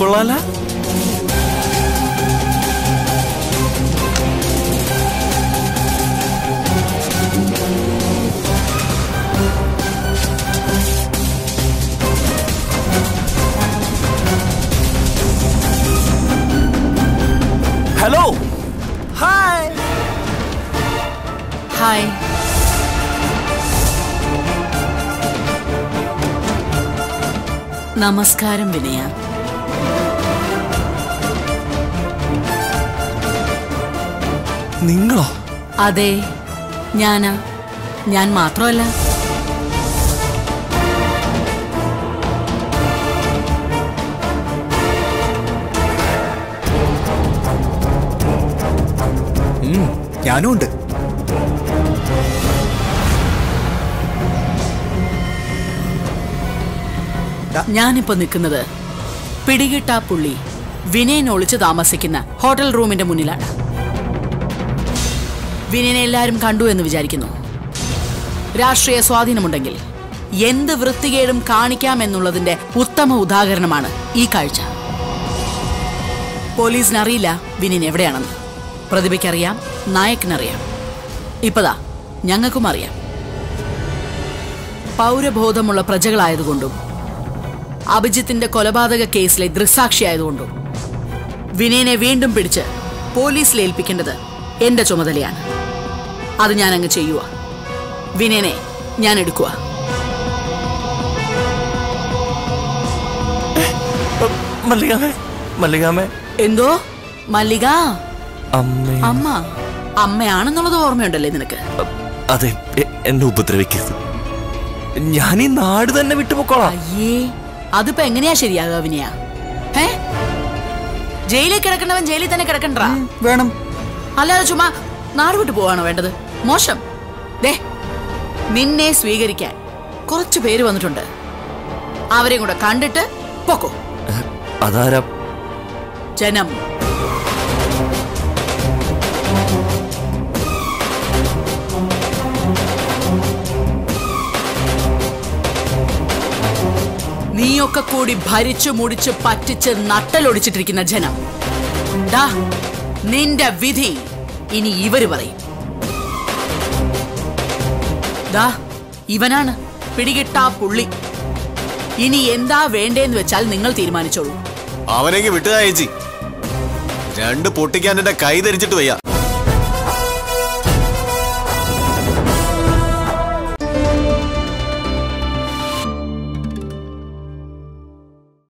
കൊള്ളാല hello hi hi നമസ്കാരം വിനയ നിങ്ങളോ അതെ ഞാനാ ഞാൻ മാത്രമല്ല ഞാനും ഉണ്ട് ഞാനിപ്പോ നിൽക്കുന്നത് പിടികിട്ടാ പുള്ളി വിനയൻ ഒളിച്ചു താമസിക്കുന്ന ഹോട്ടൽ റൂമിന്റെ മുന്നിലാണ് വിനയനെ എല്ലാവരും കണ്ടു എന്ന് വിചാരിക്കുന്നു രാഷ്ട്രീയ സ്വാധീനമുണ്ടെങ്കിൽ എന്ത് വൃത്തികേടും കാണിക്കാമെന്നുള്ളതിന്റെ ഉത്തമ ഉദാഹരണമാണ് ഈ കാഴ്ച പോലീസിന് അറിയില്ല വിനയൻ എവിടെയാണെന്ന് പ്രതിഭയ്ക്കറിയാം നായക്കിനറിയാം ഇപ്പതാ ഞങ്ങൾക്കും അറിയാം പൗരബോധമുള്ള പ്രജകളായതുകൊണ്ടും അഭിജിത്തിന്റെ കൊലപാതക കേസിലെ ദൃക്സാക്ഷിയായതുകൊണ്ടും വിനയനെ വീണ്ടും പിടിച്ച് പോലീസിൽ ഏൽപ്പിക്കേണ്ടത് എന്റെ ചുമതലയാണ് അത് ഞാൻ അങ്ങ് ചെയ്യുക വിനയനെ ഞാൻ എടുക്കുക മല്ലികാമേ മല്ലികാമേ എന്തോ മല്ലിക അമ്മേ അമ്മ അമ്മയാണെന്നുള്ളത് ഓർമ്മയുണ്ടല്ലേ നിനക്ക് അതെ എ- എന്നെ ഉപദ്രവിക്കരുത് ഞാൻ ഈ നാട് തന്നെ വിട്ടുപോക്കോളാം അയ്യേ അതിപ്പോ എങ്ങനെയാ ശരിയാകുക വിനയ ഏ ജയിലിൽ കിടക്കണ്ടവൻ ജയിലിൽ തന്നെ കിടക്കണ്ടാ വേണം അല്ലാതെ ചുമ്മാ നാട് വിട്ടു പോവാണോ വേണ്ടത് മോശം ദേ നിന്നെ സ്വീകരിക്കാൻ കുറച്ചു പേര് വന്നിട്ടുണ്ട് അവരെയും കൂടെ കണ്ടിട്ട് പൊക്കോ അതാരാ ജനം നീയൊക്കെ കൂടി ഭരിച്ചു മുടിച്ച് പറ്റിച്ച് നട്ടലൊടിച്ചിട്ടിരിക്കുന്ന ജനം ഡാ നിന്റെ വിധി ഇനി ഇവര് പറയും ദാ ഇവനാണ് പിടികിട്ടാ പുള്ളി ഇനി എന്താ വേണ്ടേന്ന് വെച്ചാൽ നിങ്ങൾ തീരുമാനിച്ചോളൂ അവനെങ്കിൽ വിട്ടുതാ ചേച്ചി രണ്ട് പൊട്ടിക്കാൻ എന്റെ കൈ ധരിച്ചിട്ട് വയ്യ